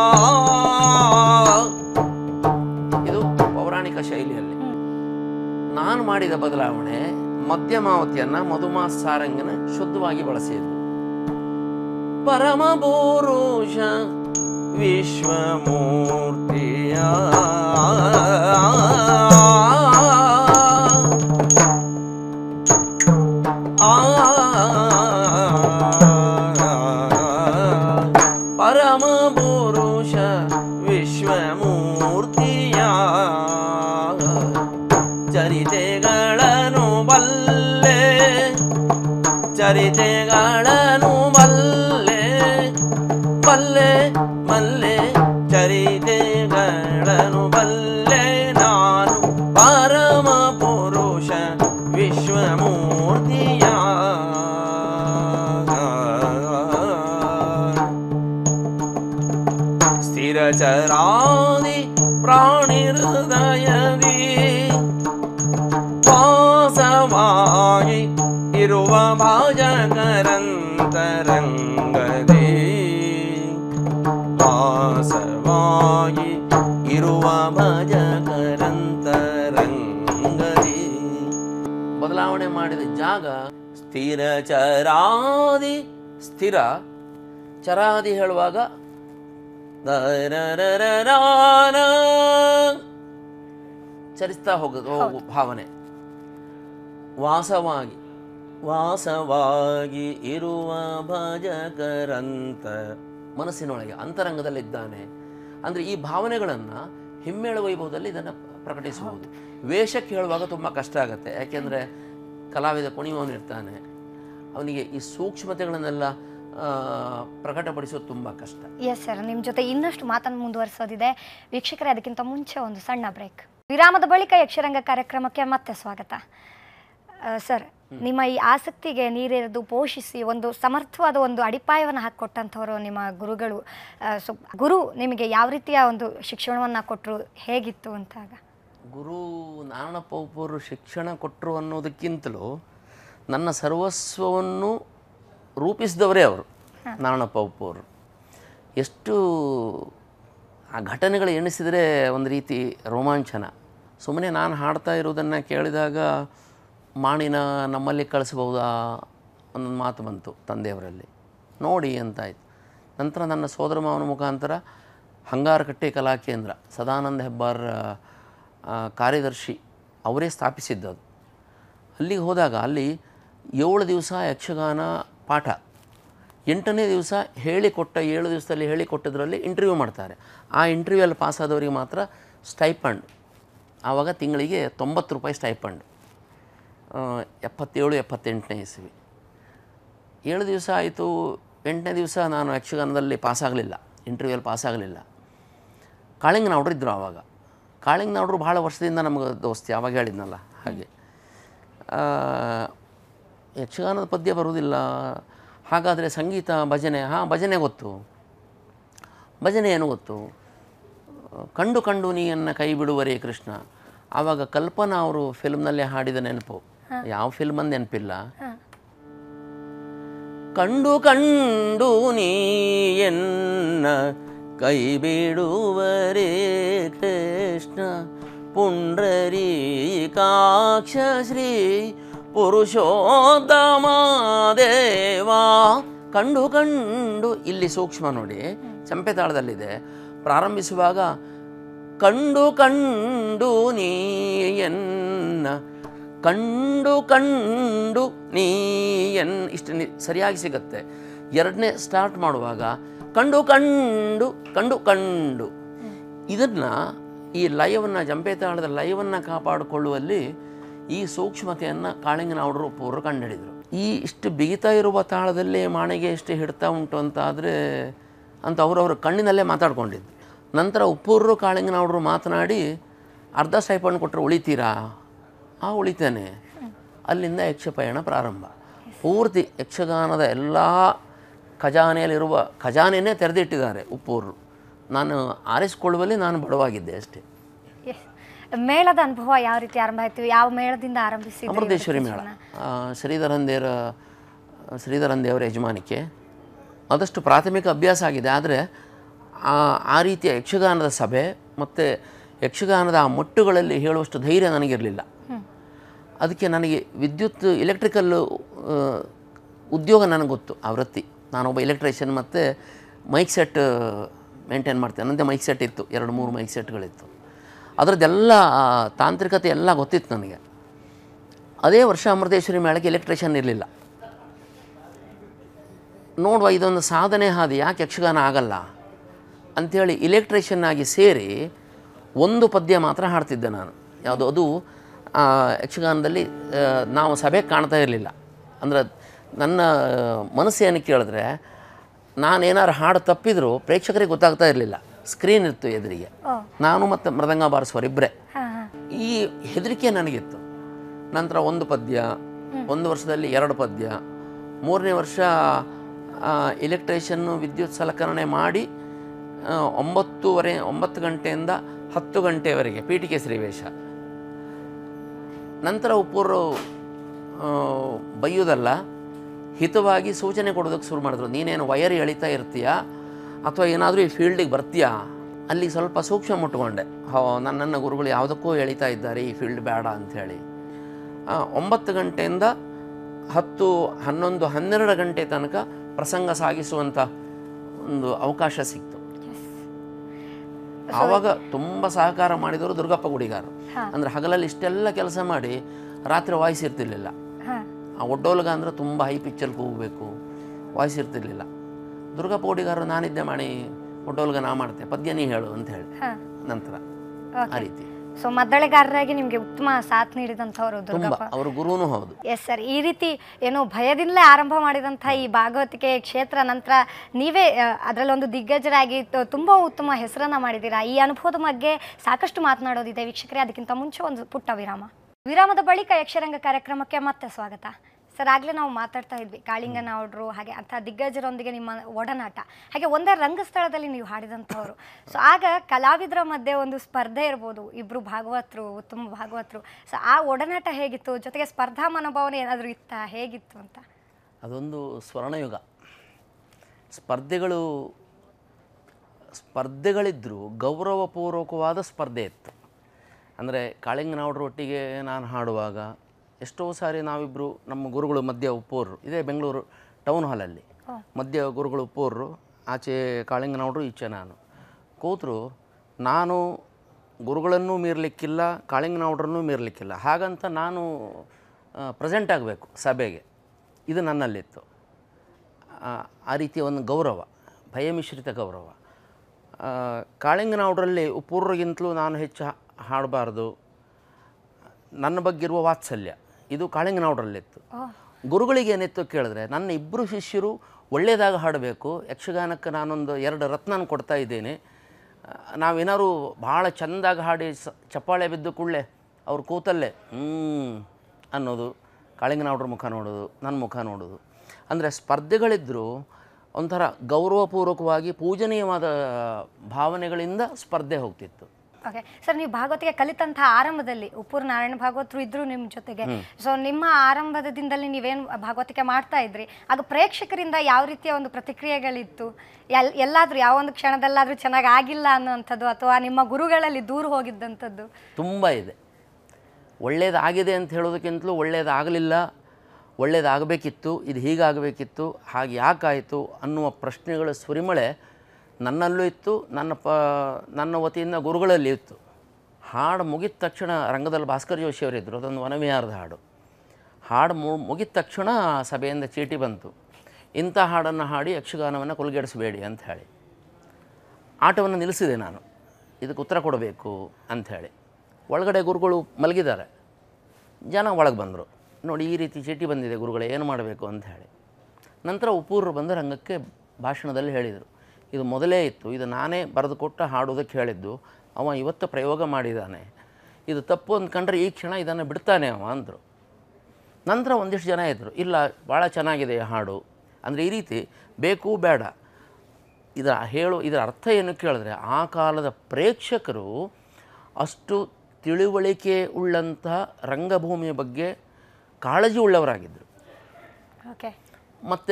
ಇದು ಪೌರಾಣಿಕ ಶೈಲಿಯಲ್ಲಿ ನಾನು ಮಾಡಿದ ಬದಲಾವಣೆ ಮಧ್ಯಮಾವತಿಯನ್ನ ಮಧುಮಾಸ ಸಾರಂಗನ ಶುದ್ಧವಾಗಿ ಬಳಸಿದ್ದು ಪರಮ ಪುರುಷ ವಿಶ್ವಮೂರ್ತಿಯ ಪರಮ ಪುರುಷ ವಿಶ್ವಮೂರ್ತಿಯ ಚರಿತೆಗಳನ್ನು ಬಲ್ಲೆ ಚರಿತೆಗಳನ್ನು ಬಲ್ಲೆ ಬಲ್ಲೆ ಮಲ್ಲೆ ಚರಿತೆಗಳನ್ನು ಬಲ್ಲೆ ನಾನು ಚರಾದಿ ಪ್ರಾಣಿ ಹೃದಯದಿ ವಾಸವಾಗಿ ಇರುವ ಭಾಜಕರಂತರಂಗದಿ ವಾಸವಾಗಿ ಇರುವ ಭಜಕರಂತರಂಗದಿ ಬದಲಾವಣೆ ಮಾಡಿದ ಜಾಗ ಸ್ಥಿರ ಚರಾದಿ ಸ್ಥಿರ ಚರಾದಿ ಹೇಳುವಾಗ ದರರರರಾನ ಚರಿಸ್ತಾ ಹೋಗೋದು ಹೋಗು ಭಾವನೆ ವಾಸವಾಗಿ ವಾಸವಾಗಿ ಇರುವ ಭಜಕರಂತ ಮನಸ್ಸಿನೊಳಗೆ ಅಂತರಂಗದಲ್ಲಿದ್ದಾನೆ ಅಂದರೆ ಈ ಭಾವನೆಗಳನ್ನು ಹಿಮ್ಮೇಳ ವೈಭವದಲ್ಲಿ ಇದನ್ನು ಪ್ರಕಟಿಸಬಹುದು ವೇಷಕ್ಕೆ ಹೇಳುವಾಗ ತುಂಬ ಕಷ್ಟ ಆಗುತ್ತೆ ಯಾಕೆಂದರೆ ಕಲಾವಿದ ಕುಣಿಯುವವನಿರ್ತಾನೆ ಅವನಿಗೆ ಈ ಸೂಕ್ಷ್ಮತೆಗಳನ್ನೆಲ್ಲ ಆ, ಪ್ರಕಟಪಡಿಸೋದು ತುಂಬ ಕಷ್ಟ ಎಸ್ ಸರ್ ನಿಮ್ಮ ಜೊತೆ ಇನ್ನಷ್ಟು ಮಾತನ್ನು ಮುಂದುವರಿಸೋದಿದೆ ವೀಕ್ಷಕರೇ ಅದಕ್ಕಿಂತ ಮುಂಚೆ ಒಂದು ಸಣ್ಣ ಬ್ರೇಕ್ ವಿರಾಮದ ಬಳಿಕ ಯಕ್ಷರಂಗ ಕಾರ್ಯಕ್ರಮಕ್ಕೆ ಮತ್ತೆ ಸ್ವಾಗತ ಆ, ಸರ್ ನಿಮ್ಮ ಈ ಆಸಕ್ತಿಗೆ ನೀರೆರೆದು ಪೋಷಿಸಿ ಒಂದು ಸಮರ್ಥವಾದ ಒಂದು ಅಡಿಪಾಯವನ್ನು ಹಾಕಿಕೊಟ್ಟಂಥವರು ನಿಮ್ಮ ಗುರುಗಳು ಆ, ಸೊ ಗುರು ನಿಮಗೆ ಯಾವ ರೀತಿಯ ಒಂದು ಶಿಕ್ಷಣವನ್ನು ಕೊಟ್ಟರು ಹೇಗಿತ್ತು ಅಂತಾಗ ಗುರು ನಾರಾಯಣಪ್ಪ ಉಪ್ಪವರು ಶಿಕ್ಷಣ ಕೊಟ್ಟರು ಅನ್ನೋದಕ್ಕಿಂತಲೂ ನನ್ನ ಸರ್ವಸ್ವವನ್ನು ರೂಪಿಸಿದವರೇ ಅವರು ನಾರಾಯಣಪ್ಪ ಉಪ್ಪವರು ಎಷ್ಟು ಆ ಘಟನೆಗಳು ಎಣಿಸಿದರೆ ಒಂದು ರೀತಿ ರೋಮಾಂಚನ ಸುಮ್ಮನೆ ನಾನು ಹಾಡ್ತಾ ಇರೋದನ್ನು ಕೇಳಿದಾಗ ಮಾಣಿನ ನಮ್ಮಲ್ಲಿ ಕಳಿಸ್ಬೋದಾ ಒಂದೊಂದು ಮಾತು ಬಂತು ತಂದೆಯವರಲ್ಲಿ ನೋಡಿ ಅಂತಾಯ್ತು ನಂತರ ನನ್ನ ಸೋದರ ಮಾವನ ಮುಖಾಂತರ ಹಂಗಾರಕಟ್ಟೆ ಕಲಾ ಕೇಂದ್ರ ಸದಾನಂದ ಹೆಬ್ಬಾರ್ ಆ, ಕಾರ್ಯದರ್ಶಿ ಅವರೇ ಸ್ಥಾಪಿಸಿದ್ದದು ಅಲ್ಲಿಗೆ ಹೋದಾಗ ಅಲ್ಲಿ ಏಳು ದಿವಸ ಯಕ್ಷಗಾನ ಪಾಠ ಎಂಟನೇ ದಿವಸ ಹೇಳಿಕೊಟ್ಟ ಏಳು ದಿವಸದಲ್ಲಿ ಹೇಳಿಕೊಟ್ಟದ್ರಲ್ಲಿ ಇಂಟರ್ವ್ಯೂ ಮಾಡ್ತಾರೆ ಆ ಇಂಟರ್ವ್ಯೂಯಲ್ಲಿ ಪಾಸಾದವರಿಗೆ ಮಾತ್ರ ಸ್ಟೈಪಂಡ್ ಆವಾಗ ತಿಂಗಳಿಗೆ ತೊಂಬತ್ತು ರೂಪಾಯಿ ಸ್ಟೈಪಂಡ್ ಆ, ಎಪ್ಪತ್ತೇಳು ಎಪ್ಪತ್ತೆಂಟನೇ ಇಸ್ವಿ ಏಳು ದಿವಸ ಆಯಿತು ಎಂಟನೇ ದಿವಸ ನಾನು ಯಕ್ಷಗಾನದಲ್ಲಿ ಪಾಸಾಗಲಿಲ್ಲ ಇಂಟರ್ವ್ಯೂಯಲ್ಲಿ ಪಾಸಾಗಲಿಲ್ಲ ಕಾಳಿಂಗನವ್ರು ಇದ್ದರು ಆವಾಗ ಕಾಳಿಂಗನವ್ರು ಭಾಳ ವರ್ಷದಿಂದ ನಮಗೆ ದೋಸ್ತಿ ಆವಾಗ ಹೇಳಿದ್ನಲ್ಲ ಹಾಗೆ ಆ, ಯಕ್ಷಗಾನದ ಪದ್ಯ ಬರುವುದಿಲ್ಲ ಹಾಗಾದರೆ ಸಂಗೀತ ಭಜನೆ ಹಾಂ ಭಜನೆ ಗೊತ್ತು ಭಜನೆ ಏನು ಗೊತ್ತು ಕಂಡು ಕಂಡು ನೀಯನ್ನ ಕೈ ಬಿಡುವರೇ ಕೃಷ್ಣ ಆವಾಗ ಕಲ್ಪನಾ ಅವರು ಫಿಲ್ಮ್ನಲ್ಲಿ ಹಾಡಿದ ನೆನಪು ಯಾವ ಫಿಲ್ಮ್ ಅಂದ್ ನೆನಪಿಲ್ಲ ಕಂಡು ಕಂಡು ನೀಯನ್ನ ಕೈ ಬಿಡುವರೇ ಕೃಷ್ಣ ಪುಂಡರೀಕಾಕ್ಷ ಶ್ರೀ ಪುರುಷೋತ್ತಮ ದೇವಾ ಕಂಡು ಕಂಡು ಇಲ್ಲಿ ಸೂಕ್ಷ್ಮ ನೋಡಿ ಚಂಪೆ ತಾಳದಲ್ಲಿದೆ ಪ್ರಾರಂಭಿಸುವಾಗ ಕಂಡು ಕಂಡು ನೀಯನ್ನ ಕಂಡು ಕಂಡು ನೀಯನ್ ಇಷ್ಟು ನಿ ಸರಿಯಾಗಿ ಸಿಗತ್ತೆ ಎರಡನೇ ಸ್ಟಾರ್ಟ್ ಮಾಡುವಾಗ ಕಂಡು ಕಂಡು ಕಂಡು ಕಂಡು ಇದನ್ನು ಈ ಲಯವನ್ನು ಜಂಪೆ ತಾಳದ ಲಯವನ್ನು ಕಾಪಾಡಿಕೊಳ್ಳುವಲ್ಲಿ ಈ ಸೂಕ್ಷ್ಮತೆಯನ್ನು ಕಾಳಿಂಗನವರು ಪೂರ್ವ ಕಂಡುಹಿಡಿದರು ಈ ಇಷ್ಟು ಬಿಗಿತಾ ಇರುವ ತಾಳದಲ್ಲಿ ಮಾಣಿಗೆ ಇಷ್ಟು ಹಿಡ್ತಾ ಉಂಟು ಅಂತ ಆದರೆ ಅಂತ ಅವರವ್ರ ಕಣ್ಣಿನಲ್ಲೇ ಮಾತಾಡ್ಕೊಂಡಿದ್ದು ನಂತರ ಉಪ್ಪೂರು ಕಾಳಿಂಗನವರು ಮಾತನಾಡಿ ಅರ್ಧ ಸ್ಟೈಪಂಡ್ ಕೊಟ್ಟರೆ ಉಳಿತೀರಾ ಆ ಉಳಿತೇನೆ ಅಲ್ಲಿಂದ ಯಕ್ಷಪಯಣ ಪ್ರಾರಂಭ ಪೂರ್ತಿ ಯಕ್ಷಗಾನದ ಎಲ್ಲ ಖಜಾನೆಯಲ್ಲಿರುವ ಖಜಾನೆಯೇ ತೆರೆದಿಟ್ಟಿದ್ದಾರೆ ಉಪ್ಪೂರು ನಾನು ಆರಿಸಿಕೊಳ್ಳುವಲ್ಲಿ ನಾನು ಬಡವಾಗಿದ್ದೆ ಅಷ್ಟೇ ಎಸ್ ಮೇಳದ ಅನುಭವ ಯಾವ ರೀತಿ ಆರಂಭ ಆಯ್ತು ಯಾವ ಮೇಳದಿಂದ ಆರಂಭಿಸಿದ್ರಿ ಅಮೃತೇಶ್ವರಿ ಮೇಳ ಆ, ಶ್ರೀಧರಂದೇರ ಶ್ರೀಧರಂದೇವರ ಯಜಮಾನಿಕೆ ಆದಷ್ಟು ಪ್ರಾಥಮಿಕ ಅಭ್ಯಾಸ ಆಗಿದೆ ಆದರೆ ಆ ಆ ರೀತಿಯ ಯಕ್ಷಗಾನದ ಸಭೆ ಮತ್ತು ಯಕ್ಷಗಾನದ ಆ ಮಟ್ಟುಗಳಲ್ಲಿ ಹೇಳುವಷ್ಟು ಧೈರ್ಯ ನನಗಿರಲಿಲ್ಲ ಅದಕ್ಕೆ ನನಗೆ ವಿದ್ಯುತ್ ಇಲೆಕ್ಟ್ರಿಕಲ್ಲು ಉದ್ಯೋಗ ನನಗೆ ಗೊತ್ತು ಆ ವೃತ್ತಿ ನಾನೊಬ್ಬ ಎಲೆಕ್ಟ್ರಿಷಿಯನ್ ಮತ್ತು ಮೈಕ್ ಸೆಟ್ ಮೇಂಟೈನ್ ಮಾಡ್ತೇನೆ ನನ್ನದೇ ಮೈಕ್ ಸೆಟ್ ಇತ್ತು ಎರಡು ಮೂರು ಮೈಕ್ ಸೆಟ್ಗಳಿತ್ತು ಅದರದ್ದೆಲ್ಲ ಆ, ತಾಂತ್ರಿಕತೆ ಎಲ್ಲ ಗೊತ್ತಿತ್ತು ನನಗೆ ಅದೇ ವರ್ಷ ಅಮೃತೇಶ್ವರಿ ಮೇಳಕ್ಕೆ ಎಲೆಕ್ಟ್ರಿಷಿಯನ್ ಇರಲಿಲ್ಲ ನೋಡುವ ಇದೊಂದು ಸಾಧನೆ ಹಾದಿ ಯಾಕೆ ಯಕ್ಷಗಾನ ಆಗಲ್ಲ ಅಂಥೇಳಿ ಇಲೆಕ್ಟ್ರಿಷಿಯನ್ ಆಗಿ ಸೇರಿ ಒಂದು ಪದ್ಯ ಮಾತ್ರ ಹಾಡ್ತಿದ್ದೆ ನಾನು ಯಾವುದು ಅದು ಆ, ಯಕ್ಷಗಾನದಲ್ಲಿ ಆ, ನಾವು ಸಭೆಗೆ ಕಾಣ್ತಾ ಇರಲಿಲ್ಲ ಅಂದ್ರೆ ನನ್ನ ಮನಸ್ಸು ಏನಕ್ಕೆ ಕೇಳಿದ್ರೆ ನಾನೇನಾರು ಹಾಡು ತಪ್ಪಿದರೂ ಪ್ರೇಕ್ಷಕರಿಗೆ ಗೊತ್ತಾಗ್ತಾ ಇರಲಿಲ್ಲ ಸ್ಕ್ರೀನ್ ಇತ್ತು ಎದುರಿಗೆ ನಾನು ಮತ್ತು ಮೃದಂಗ ಬಾರಿಸುವರು ಇಬ್ಬರೇ ಹಾಂ ಹಾಂ ಈ ಹೆದರಿಕೆ ನನಗಿತ್ತು ನಂತರ ಒಂದು ಪದ್ಯ ಒಂದು ವರ್ಷದಲ್ಲಿ ಎರಡು ಪದ್ಯ ಮೂರನೇ ವರ್ಷ ಇಲೆಕ್ಟ್ರಿಷನ್ನು ವಿದ್ಯುತ್ ಸಲಕರಣೆ ಮಾಡಿ ಆ, ಒಂಬತ್ತೂವರೆ ಒಂಬತ್ತು ಗಂಟೆಯಿಂದ ಹತ್ತು ಗಂಟೆವರೆಗೆ ಪೀಠಿಕೆ ಶ್ರೀವೇಶ ನಂತರ ಉಪ್ಪೂರು ಆ, ಬೈಯೋದಲ್ಲ ಹಿತವಾಗಿ ಸೂಚನೆ ಕೊಡೋದಕ್ಕೆ ಶುರು ಮಾಡಿದ್ರು ನೀನೇನು ವಯರ್ ಎಳಿತಾ ಇರ್ತೀಯಾ ಅಥವಾ ಏನಾದರೂ ಈ ಫೀಲ್ಡಿಗೆ ಬರ್ತೀಯಾ ಅಲ್ಲಿ ಸ್ವಲ್ಪ ಸೂಕ್ಷ್ಮ ಮುಟ್ಕೊಂಡೆ ಹೋ ನನ್ನನ್ನು ಗುರುಗಳು ಯಾವುದಕ್ಕೂ ಎಳಿತಾ ಇದ್ದಾರೆ ಈ ಫೀಲ್ಡ್ ಬೇಡ ಅಂಥೇಳಿ ಒಂಬತ್ತು ಗಂಟೆಯಿಂದ ಹತ್ತು ಹನ್ನೊಂದು ಹನ್ನೆರಡು ಗಂಟೆ ತನಕ ಪ್ರಸಂಗ ಸಾಗಿಸುವಂಥ ಒಂದು ಅವಕಾಶ ಸಿಕ್ತು ಆವಾಗ ತುಂಬ ಸಹಕಾರ ಮಾಡಿದವರು ದುರ್ಗಪ್ಪ ಗುಡಿಗಾರರು ಅಂದರೆ ಹಗಲಲ್ಲಿ ಇಷ್ಟೆಲ್ಲ ಕೆಲಸ ಮಾಡಿ ರಾತ್ರಿ ವಾಯ್ಸ್ ಇರ್ತಿರ್ಲಿಲ್ಲ ಹಾಂ ಆ ಒಡ್ಡೋಲ್ಗ ಅಂದ್ರೆ ತುಂಬ ಹೈ ಪಿಚ್ಚಲ್ಲಿ ಕೂಗಬೇಕು ವಾಯ್ಸ್ ಇರ್ತಿರ್ಲಿಲ್ಲ ದುರ್ಗಪ್ಪ ಗುಡಿಗಾರರು ನಾನಿದ್ದೆ ಮಾಡಿ ಒಡ್ಡೋಲ್ಗ ನಾ ಮಾಡ್ತೆ ಪದ್ಯ ನೀ ಹೇಳು ಅಂತ ಹೇಳಿ ಹಾಂ ನಂತರ ಆ ರೀತಿ ಸೊ ಮದ್ದಳೆಗಾರರಾಗಿ ನಿಮಗೆ ಉತ್ತಮ ಸಾಥ್ ನೀಡಿದಂಥವ್ರು ತುಂಬ ದುರ್ಗಪ್ಪ ಅವರು ಗುರುನೂ ಹೌದು ಎಸ್ ಸರ್ ಈ ರೀತಿ ಏನು ಭಯದಿಂದಲೇ ಆರಂಭ ಮಾಡಿದಂಥ ಈ ಭಾಗವತಿಕೆ ಕ್ಷೇತ್ರ ನಂತರ ನೀವೇ ಅದರಲ್ಲೊಂದು ದಿಗ್ಗಜರಾಗಿ ತ- ತುಂಬ ಉತ್ತಮ ಹೆಸರನ್ನ ಮಾಡಿದ್ದೀರಾ ಈ ಅನುಭವದ ಬಗ್ಗೆ ಸಾಕಷ್ಟು ಮಾತನಾಡೋದಿದೆ ವೀಕ್ಷಕರೇ ಅದಕ್ಕಿಂತ ಮುಂಚೆ ಒಂದು ಪುಟ್ಟ ವಿರಾಮ ವಿರಾಮದ ಬಳಿಕ ಯಕ್ಷರಂಗ ಕಾರ್ಯಕ್ರಮಕ್ಕೆ ಮತ್ತೆ ಸ್ವಾಗತ ಸರ್ ಆಗಲೇ ನಾವು ಮಾತಾಡ್ತಾ ಇದ್ವಿ ಕಾಳಿಂಗನವಡ್ರು ಹಾಗೆ ಅಂಥ ದಿಗ್ಗಜರೊಂದಿಗೆ ನಿಮ್ಮ ಒಡನಾಟ ಹಾಗೆ ಒಂದೇ ರಂಗಸ್ಥಳದಲ್ಲಿ ನೀವು ಹಾಡಿದಂಥವ್ರು ಸೊ ಆಗ ಕಲಾವಿದರ ಮಧ್ಯೆ ಒಂದು ಸ್ಪರ್ಧೆ ಇರ್ಬೋದು ಇಬ್ಬರು ಭಾಗವತರು ಉತ್ತಮ ಭಾಗವತರು ಸೊ ಆ ಒಡನಾಟ ಹೇಗಿತ್ತು ಜೊತೆಗೆ ಸ್ಪರ್ಧಾ ಮನೋಭಾವನೆ ಏನಾದರೂ ಇತ್ತಾ ಹೇಗಿತ್ತು ಅಂತ ಅದೊಂದು ಸ್ವರ್ಣಯುಗ ಸ್ಪರ್ಧೆಗಳು ಸ್ಪರ್ಧೆಗಳಿದ್ದರೂ ಗೌರವಪೂರ್ವಕವಾದ ಸ್ಪರ್ಧೆ ಇತ್ತು ಅಂದರೆ ಕಾಳಿಂಗನವಡ್ರ ಒಟ್ಟಿಗೆ ನಾನು ಹಾಡುವಾಗ ಎಷ್ಟೋ ಸಾರಿ ನಾವಿಬ್ಬರು ನಮ್ಮ ಗುರುಗಳು ಮಧ್ಯ ಉಪ್ಪೋರು ಇದೇ ಬೆಂಗಳೂರು ಟೌನ್ ಹಾಲಲ್ಲಿ ಮಧ್ಯ ಗುರುಗಳು ಉಪ್ಪೋರು ಆಚೆ ಕಾಳಿಂಗನವಡ್ರು ಈಚೆ ನಾನು ಕೂತರು ನಾನು ಗುರುಗಳನ್ನೂ ಮೀರಲಿಕ್ಕಿಲ್ಲ ಕಾಳಿಂಗನವಡ್ರನ್ನೂ ಮೀರಲಿಕ್ಕಿಲ್ಲ ಹಾಗಂತ ನಾನು ಪ್ರೆಸೆಂಟ್ ಆಗಬೇಕು ಸಭೆಗೆ ಇದು ನನ್ನಲ್ಲಿತ್ತು ಆ, ಆ ರೀತಿಯ ಒಂದು ಗೌರವ ಭಯಮಿಶ್ರಿತ ಗೌರವ ಆ, ಕಾಳಿಂಗನವಡ್ರಲ್ಲಿ ಪೂರ್ವಗಿಂತಲೂ ನಾನು ಹೆಚ್ಚು ಹಾ- ಹಾಡಬಾರ್ದು ನನ್ನ ಬಗ್ಗೆ ಇರುವ ವಾತ್ಸಲ್ಯ ಇದು ಕಾಳಿಂಗನವಡ್ರಲ್ಲಿತ್ತು ಗುರುಗಳಿಗೆ ಏನಿತ್ತು ಕೇಳಿದ್ರೆ ನನ್ನ ಇಬ್ಬರು ಶಿಷ್ಯರು ಒಳ್ಳೆಯದಾಗ ಹಾಡಬೇಕು ಯಕ್ಷಗಾನಕ್ಕೆ ನಾನೊಂದು ಎರಡು ರತ್ನನ ಕೊಡ್ತಾ ಇದ್ದೇನೆ ಆ, ನಾವೇನಾದ್ರು ಭಾಳ ಚೆಂದಾಗಿ ಹಾಡಿ ಸ ಚಪ್ಪಾಳೆ ಬಿದ್ದು ಕೂಡಲೇ ಅವ್ರ ಕೂತಲ್ಲೇ ಹ್ಞೂ ಅನ್ನೋದು ಕಾಳಿಂಗನವಡ್ರ ಮುಖ ನೋಡೋದು ನನ್ನ ಮುಖ ನೋಡೋದು ಅಂದರೆ ಸ್ಪರ್ಧೆಗಳಿದ್ದರೂ ಒಂಥರ ಗೌರವಪೂರ್ವಕವಾಗಿ ಪೂಜನೀಯವಾದ ಭಾವನೆಗಳಿಂದ ಸ್ಪರ್ಧೆ ಹೋಗ್ತಿತ್ತು ಓಕೆ ಸರ್ ನೀವು ಭಾಗವತಿಗೆ ಕಲಿತಂಥ ಆರಂಭದಲ್ಲಿ ಉಪ್ಪೂರು ನಾರಾಯಣ ಭಾಗವತರು ಇದ್ರು ನಿಮ್ಮ ಜೊತೆಗೆ ಸೊ ನಿಮ್ಮ ಆರಂಭದಿಂದಲೇ ನೀವೇನು ಭಾಗವತಿಕೆ ಮಾಡ್ತಾ ಇದ್ರಿ ಆಗ ಪ್ರೇಕ್ಷಕರಿಂದ ಯಾವ ರೀತಿಯ ಒಂದು ಪ್ರತಿಕ್ರಿಯೆಗಳಿತ್ತು ಎಲ್ ಎಲ್ಲಾದ್ರೂ ಯಾವ ಒಂದು ಕ್ಷಣದಲ್ಲಾದ್ರೂ ಚೆನ್ನಾಗಿ ಆಗಿಲ್ಲ ಅನ್ನೋಂಥದ್ದು ಅಥವಾ ನಿಮ್ಮ ಗುರುಗಳಲ್ಲಿ ದೂರ ಹೋಗಿದ್ದಂಥದ್ದು ತುಂಬ ಇದೆ ಒಳ್ಳೇದಾಗಿದೆ ಅಂತ ಹೇಳೋದಕ್ಕಿಂತಲೂ ಒಳ್ಳೇದಾಗಲಿಲ್ಲ ಒಳ್ಳೇದಾಗಬೇಕಿತ್ತು ಇದು ಹೀಗಾಗಬೇಕಿತ್ತು ಹಾಗೆ ಯಾಕಾಯಿತು ಅನ್ನುವ ಪ್ರಶ್ನೆಗಳ ಸುರಿಮಳೆ ನನ್ನಲ್ಲೂ ಇತ್ತು ನನ್ನ ಪ ನನ್ನ ವತಿಯಿಂದ ಗುರುಗಳಲ್ಲಿ ಇತ್ತು ಹಾಡು ಮುಗಿದ ತಕ್ಷಣ ರಂಗದಲ್ಲಿ ಭಾಸ್ಕರ್ ಜೋಶಿ ಅವರಿದ್ದರು ಅದೊಂದು ವನವಿಹಾರದ ಹಾಡು ಹಾಡು ಮು ಮುಗಿದ ತಕ್ಷಣ ಸಭೆಯಿಂದ ಚೀಟಿ ಬಂತು ಇಂಥ ಹಾಡನ್ನು ಹಾಡಿ ಯಕ್ಷಗಾನವನ್ನು ಕೊಲ್ಗೆಡಿಸಬೇಡಿ ಅಂತ ಹೇಳಿ ಆಟವನ್ನು ನಿಲ್ಲಿಸಿದೆ ನಾನು ಇದಕ್ಕೆ ಉತ್ತರ ಕೊಡಬೇಕು ಅಂಥೇಳಿ ಒಳಗಡೆ ಗುರುಗಳು ಮಲಗಿದ್ದಾರೆ ಜನ ಒಳಗೆ ಬಂದರು ನೋಡಿ ಈ ರೀತಿ ಚೀಟಿ ಬಂದಿದೆ ಗುರುಗಳೇ ಏನು ಮಾಡಬೇಕು ಅಂತ ಹೇಳಿ ನಂತರ ಉಪೂರ್ರು ಬಂದು ರಂಗಕ್ಕೆ ಭಾಷಣದಲ್ಲಿ ಹೇಳಿದರು ಇದು ಮೊದಲೇ ಇತ್ತು ಇದು ನಾನೇ ಬರೆದು ಕೊಟ್ಟು ಹಾಡೋದಕ್ಕೆ ಹೇಳಿದ್ದು ಅವ ಇವತ್ತು ಪ್ರಯೋಗ ಮಾಡಿದ್ದಾನೆ ಇದು ತಪ್ಪು ಅಂದ್ಕೊಂಡ್ರೆ ಈ ಕ್ಷಣ ಇದನ್ನು ಬಿಡ್ತಾನೆ ಅವ ಅಂದರು ನಂತರ ಒಂದಿಷ್ಟು ಜನ ಇದ್ದರು ಇಲ್ಲ ಭಾಳ ಚೆನ್ನಾಗಿದೆ ಈ ಹಾಡು ಅಂದರೆ ಈ ರೀತಿ ಬೇಕು ಬೇಡ ಇದರ ಹೇಳು ಇದರ ಅರ್ಥ ಏನು ಕೇಳಿದ್ರೆ ಆ ಕಾಲದ ಪ್ರೇಕ್ಷಕರು ಅಷ್ಟು ತಿಳುವಳಿಕೆ ಉಳ್ಳಂತಹ ರಂಗಭೂಮಿಯ ಬಗ್ಗೆ ಕಾಳಜಿ ಉಳ್ಳವರಾಗಿದ್ದರು ಓಕೆ ಮತ್ತು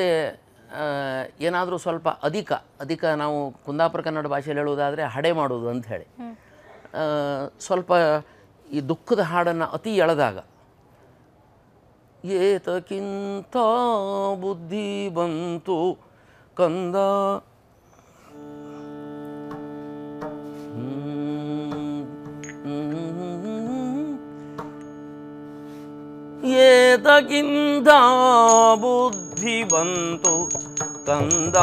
ಏನಾದರೂ ಸ್ವಲ್ಪ ಅಧಿಕ ಅಧಿಕ ನಾವು ಕುಂದಾಪುರ ಕನ್ನಡ ಭಾಷೆಯಲ್ಲಿ ಹೇಳುವುದಾದರೆ ಹಡೆ ಮಾಡೋದು ಅಂತ ಹೇಳಿ ಆ, ಸ್ವಲ್ಪ ಈ ದುಃಖದ ಹಾಡನ್ನು ಅತಿ ಎಳೆದಾಗ ಏತಕ್ಕಿಂತ ಬುದ್ಧಿ ಬಂತು ಕಂದ ಏತಕ್ಕಿಂತ ಬುದ್ಧಿ ಬಂತು ಕಂದ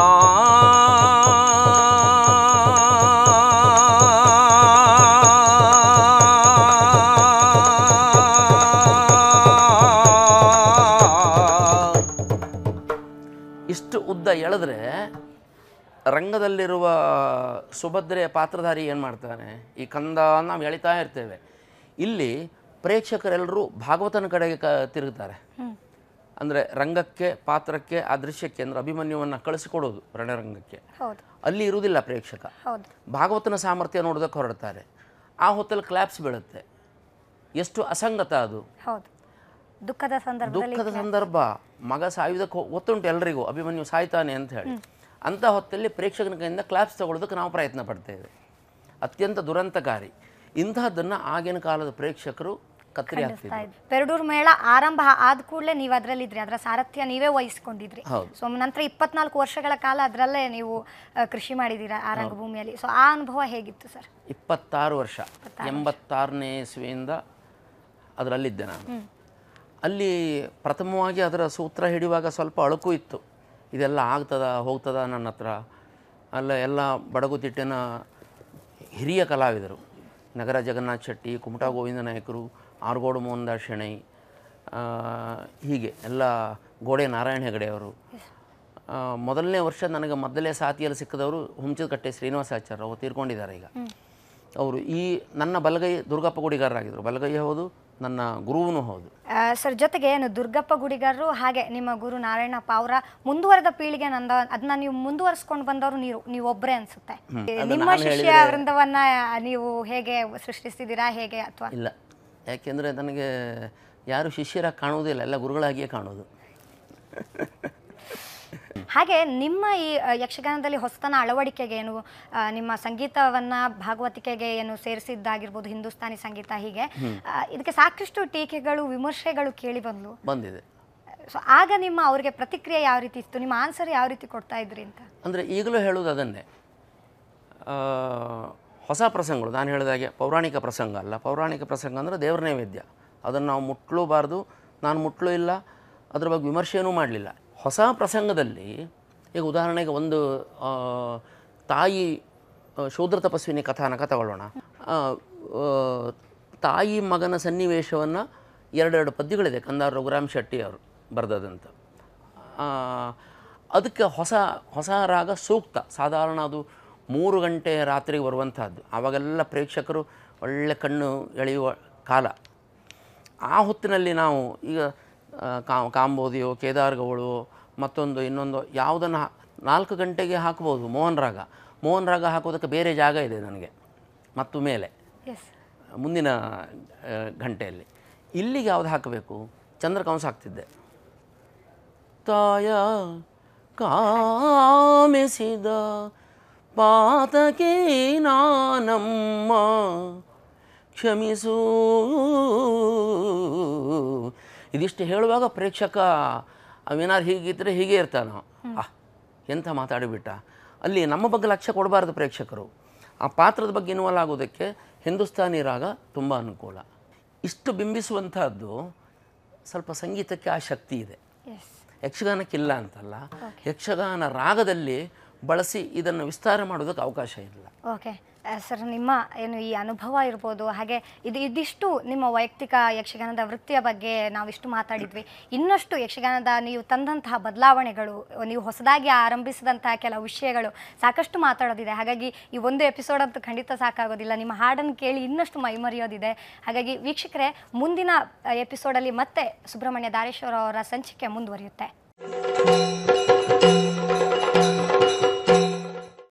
ಇಷ್ಟು ಉದ್ದ ಎಳೆದ್ರೆ ರಂಗದಲ್ಲಿರುವ ಸುಭದ್ರೆಯ ಪಾತ್ರಧಾರಿ ಏನು ಮಾಡ್ತಾನೆ ಈ ಕಂದ ನಾವು ಎಳಿತಾ ಇರ್ತೇವೆ ಇಲ್ಲಿ ಪ್ರೇಕ್ಷಕರೆಲ್ಲರೂ ಭಾಗವತನ ಕಡೆಗೆ ಕ ತಿರುಗ್ತಾರೆ ಅಂದರೆ ರಂಗಕ್ಕೆ ಪಾತ್ರಕ್ಕೆ ಆ ದೃಶ್ಯಕ್ಕೆ ಅಂದರೆ ಅಭಿಮನ್ಯುವನ್ನು ಕಳಿಸಿಕೊಡೋದು ರಣರಂಗಕ್ಕೆ ಹೌದು ಅಲ್ಲಿ ಇರುವುದಿಲ್ಲ ಪ್ರೇಕ್ಷಕ ಹೌದು ಭಾಗವತನ ಸಾಮರ್ಥ್ಯ ನೋಡೋದಕ್ಕೆ ಹೊರಡ್ತಾರೆ ಆ ಹೊತ್ತಲ್ಲಿ ಕ್ಲಾಪ್ಸ್ ಬೀಳುತ್ತೆ ಎಷ್ಟು ಅಸಂಗತ ಅದು ಹೌದು ದುಃಖದ ಸಂದರ್ಭದಲ್ಲಿ ದುಃಖದ ಸಂದರ್ಭ ಮಗ ಸಾಯುವುದಕ್ಕೆ ಹೊ- ಗೊತ್ತುಂಟು ಎಲ್ರಿಗೂ ಅಭಿಮನ್ಯು ಸಾಯ್ತಾನೆ ಅಂತ ಹೇಳಿ ಅಂಥ ಹೊತ್ತಲ್ಲಿ ಪ್ರೇಕ್ಷಕನ ಕೈಯಿಂದ ಕ್ಲಾಪ್ಸ್ ತಗೊಳ್ಳೋದಕ್ಕೆ ನಾವು ಪ್ರಯತ್ನ ಪಡ್ತೇವೆ ಅತ್ಯಂತ ದುರಂತಕಾರಿ ಇಂತಹದ್ದನ್ನು ಆಗಿನ ಕಾಲದ ಪ್ರೇಕ್ಷಕರು ಕತ್ತರಿ ಖಂಡಿಸ್ತಾ ಹಾಕ್ತಿದ್ರು ಇದ್ವಿ. ಪೆರಡೂರು ಮೇಳ ಆರಂಭ ಆದ ಕೂಡಲೇ ನೀವು ಅದರಲ್ಲಿದ್ರಿ ಅದರ ಸಾರಥ್ಯ ನೀವೇ ವಹಿಸ್ಕೊಂಡಿದ್ರಿ ಹೌದು. ಸೊ ನಂತರ ಇಪ್ಪತ್ನಾಲ್ಕು ವರ್ಷಗಳ ಕಾಲ ಅದರಲ್ಲೇ ನೀವು ಆ, ಕೃಷಿ ಮಾಡಿದ್ದೀರಾ ಆ ರಂಗಭೂಮಿಯಲ್ಲಿ ಸೊ ಆ ಅನುಭವ ಹೇಗಿತ್ತು ಸರ್ ಇಪ್ಪತ್ತಾರು ವರ್ಷ ಎಂಬತ್ತಾರನೇ ಇಸ್ವಿಯಿಂದ ಅದರಲ್ಲಿದ್ದೆ ನಾನು ಅಲ್ಲಿ ಪ್ರಥಮವಾಗಿ ಅದರ ಸೂತ್ರ ಹಿಡಿಯುವಾಗ ಸ್ವಲ್ಪ ಅಳುಕು ಇತ್ತು ಇದೆಲ್ಲ ಆಗ್ತದ ಹೋಗ್ತದ ನನ್ನ ಹತ್ರ ಅಲ್ಲ ಎಲ್ಲ ಬಡಗುತಿಟ್ಟಿನ ಹಿರಿಯ ಕಲಾವಿದರು ನಗರ ಜಗನ್ನಾಥ್ ಶೆಟ್ಟಿ ಕುಮಟಾ ಗೋವಿಂದ ನಾಯಕರು ಆರ್ಗೋಡು ಮೋಹನ್ದಾಸ್ ಶೆಣೈ ಆ, ಹೀಗೆ ಎಲ್ಲ ಗೋಡೆ ನಾರಾಯಣ ಹೆಗಡೆ ಅವರು ಆ, ಮೊದಲನೇ ವರ್ಷ ನನಗೆ ಮೊದಲೇ ಸಾತಿಯಲ್ಲಿ ಸಿಕ್ಕಿದವರು ಹುಂಚದಕಟ್ಟೆ ಶ್ರೀನಿವಾಸಾಚಾರ್ಯ ಅವರು ತೀರ್ಕೊಂಡಿದ್ದಾರೆ ಈಗ ಅವರು ಈ ನನ್ನ ಬಲಗೈ ದುರ್ಗಪ್ಪ ಗುಡಿಗಾರರಾಗಿದ್ದರು ಬಲಗೈ ಹೌದು ನನ್ನ ಗುರುವೂ ಹೌದು ಆ, ಸರ್ ಜೊತೆಗೆ ಏನು ದುರ್ಗಪ್ಪ ಗುಡಿಗಾರರು ಹಾಗೆ ನಿಮ್ಮ ಗುರು ನಾರಾಯಣಪ್ಪ ಅವರ ಮುಂದುವರೆದ ಪೀಳಿಗೆ ನಂದ ಅದನ್ನ ನೀವು ಮುಂದುವರಿಸ್ಕೊಂಡು ಬಂದವರು ನೀವು ನೀವೊಬ್ಬರೇ ಅನ್ಸುತ್ತೆ ಅದು ನಿಮ್ಮ ನಾನು ಶಿಷ್ಯ ಹೇಳಿದ್ರೆ- ವೃಂದವನ್ನ ನೀವು ಹೇಗೆ ಸೃಷ್ಟಿಸಿದ್ದೀರಾ ಹೇಗೆ ಅಥವಾ ಇಲ್ಲ ಯಾಕೆಂದರೆ ನನಗೆ ಯಾರು ಶಿಷ್ಯರಾಗಿ ಕಾಣುವುದಿಲ್ಲ ಎಲ್ಲ ಗುರುಗಳಾಗಿಯೇ ಕಾಣೋದು ಹಾಗೆ ನಿಮ್ಮ ಈ ಅ, ಯಕ್ಷಗಾನದಲ್ಲಿ ಹೊಸತನ ಅಳವಡಿಕೆಗೆ ಏನು ಆ, ನಿಮ್ಮ ಸಂಗೀತವನ್ನ ಭಾಗವತಿಕೆಗೆ ಏನು ಸೇರಿಸಿದ್ದಾಗಿರ್ಬೋದು ಹಿಂದೂಸ್ತಾನಿ ಸಂಗೀತ ಹೀಗೆ ಆ, ಇದಕ್ಕೆ ಸಾಕಷ್ಟು ಟೀಕೆಗಳು ವಿಮರ್ಶೆಗಳು ಕೇಳಿ ಬಂದ್ವು ಬಂದಿದೆ ಸೊ ಆಗ ನಿಮ್ಮ ಅವ್ರಿಗೆ ಪ್ರತಿಕ್ರಿಯೆ ಯಾವ ರೀತಿ ಇತ್ತು ನಿಮ್ಮ ಆನ್ಸರ್ ಯಾವ ರೀತಿ ಕೊಡ್ತಾ ಇದ್ರಿ ಅಂತ ಅಂದರೆ ಈಗಲೂ ಹೇಳೋದು ಅದನ್ನೇ ಆ, ಹೊಸ ಪ್ರಸಂಗಗಳು ನಾನು ಹೇಳಿದಾಗೆ ಪೌರಾಣಿಕ ಪ್ರಸಂಗ ಅಲ್ಲ ಪೌರಾಣಿಕ ಪ್ರಸಂಗ ಅಂದರೆ ದೇವರ ನೈವೇದ್ಯ ಅದನ್ನು ನಾವು ಮುಟ್ಲೂಬಾರ್ದು ನಾನು ಮುಟ್ಲೂ ಇಲ್ಲ ಅದ್ರ ಬಗ್ಗೆ ವಿಮರ್ಶೆನೂ ಮಾಡಲಿಲ್ಲ ಹೊಸ ಪ್ರಸಂಗದಲ್ಲಿ ಈಗ ಉದಾಹರಣೆಗೆ ಒಂದು ಆ, ತಾಯಿ ಆ, ಶೂದ್ರ ತಪಸ್ವಿನಿ ಕಥಾನಕ ತಗೊಳ್ಳೋಣ ಆ, ಆ, ತಾಯಿ ಮಗನ ಸನ್ನಿವೇಶವನ್ನು ಎರಡೆರಡು ಪದ್ಯಗಳಿದೆ ಕಂದಾರ್ ರಘುರಾಮ್ ಶೆಟ್ಟಿ ಅವರು ಬರೆದದಂತ ಆ, ಅದಕ್ಕೆ ಹೊಸ ಹೊಸ ರಾಗ ಸೂಕ್ತ ಸಾಧಾರಣ ಅದು ಮೂರು ಗಂಟೆ ರಾತ್ರಿಗೆ ಬರುವಂತಹದ್ದು ಆವಾಗೆಲ್ಲ ಪ್ರೇಕ್ಷಕರು ಒಳ್ಳೆ ಕಣ್ಣು ಎಳೆಯುವ ಕಾಲ ಆ ಹೊತ್ತಿನಲ್ಲಿ ನಾವು ಈಗ ಆ, ಕಾ- ಕಾಂಬೋದಿಯೋ ಕೇದಾರ್ಗೌಳು ಮತ್ತೊಂದು ಇನ್ನೊಂದು ಯಾವುದನ್ನು ಹಾ- ನಾಲ್ಕು ಗಂಟೆಗೆ ಹಾಕ್ಬೋದು ಮೋಹನ್ ರಾಗ ಮೋಹನ್ ರಾಗ ಹಾಕೋದಕ್ಕೆ ಬೇರೆ ಜಾಗ ಇದೆ ನನಗೆ ಮತ್ತು ಮೇಲೆ ಎಸ್ ಮುಂದಿನ ಆ, ಗಂಟೆಯಲ್ಲಿ ಇಲ್ಲಿಗೆ ಯಾವುದು ಹಾಕಬೇಕು ಚಂದ್ರಕಂಸ ಹಾಕ್ತಿದ್ದೆ ತಾಯ ಕಾಮಿಸಿದ ಪಾತಕೇ ನಾನಮ್ಮ ಕ್ಷಮಿಸು ಇದಿಷ್ಟು ಹೇಳುವಾಗ ಪ್ರೇಕ್ಷಕ ಅವೇನಾರು ಹೀಗಿದ್ದರೆ ಹೀಗೆ ಇರ್ತಾನೋ ಆ ಎಂಥ ಮಾತಾಡಿಬಿಟ್ಟ ಅಲ್ಲಿ ನಮ್ಮ ಬಗ್ಗೆ ಲಕ್ಷ್ಯ ಕೊಡಬಾರ್ದು ಪ್ರೇಕ್ಷಕರು ಆ ಪಾತ್ರದ ಬಗ್ಗೆ ಇನ್ವಾಲ್ವ್ ಆಗೋದಕ್ಕೆ ಹಿಂದೂಸ್ತಾನಿ ರಾಗ ತುಂಬ ಅನುಕೂಲ ಇಷ್ಟು ಬಿಂಬಿಸುವಂತಹದ್ದು ಸ್ವಲ್ಪ ಸಂಗೀತಕ್ಕೆ ಆ ಶಕ್ತಿ ಇದೆ ಎಸ್ ಯಕ್ಷಗಾನಕ್ಕಿಲ್ಲ ಅಂತಲ್ಲ ಯಕ್ಷಗಾನ ರಾಗದಲ್ಲಿ ಬಳಸಿ ಇದನ್ನು ವಿಸ್ತಾರ ಮಾಡೋದಕ್ಕೆ ಅವಕಾಶ ಇಲ್ಲ ಓಕೆ ಸರ್ ನಿಮ್ಮ ಏನು ಈ ಅನುಭವ ಇರ್ಬೋದು ಹಾಗೆ ಇದು ಇದಿಷ್ಟು ನಿಮ್ಮ ವೈಯಕ್ತಿಕ ಯಕ್ಷಗಾನದ ವೃತ್ತಿಯ ಬಗ್ಗೆ ನಾವಿಷ್ಟು ಮಾತಾಡಿದ್ವಿ ಇನ್ನಷ್ಟು ಯಕ್ಷಗಾನದ ನೀವು ತಂದಂತಹ ಬದಲಾವಣೆಗಳು ನೀವು ಹೊಸದಾಗಿ ಆರಂಭಿಸಿದಂತಹ ಕೆಲವು ವಿಷಯಗಳು ಸಾಕಷ್ಟು ಮಾತಾಡೋದಿದೆ ಹಾಗಾಗಿ ಈ ಒಂದು ಎಪಿಸೋಡ್ ಅಂತೂ ಖಂಡಿತ ಸಾಕಾಗೋದಿಲ್ಲ ನಿಮ್ಮ ಹಾಡನ್ನು ಕೇಳಿ ಇನ್ನಷ್ಟು ಮೈಮರೆಯೋದಿದೆ ಹಾಗಾಗಿ ವೀಕ್ಷಕರೇ ಮುಂದಿನ ಎಪಿಸೋಡಲ್ಲಿ ಮತ್ತೆ ಸುಬ್ರಹ್ಮಣ್ಯ ದಾರೇಶ್ವರ ಅವರ ಸಂಚಿಕೆ ಮುಂದುವರಿಯುತ್ತೆ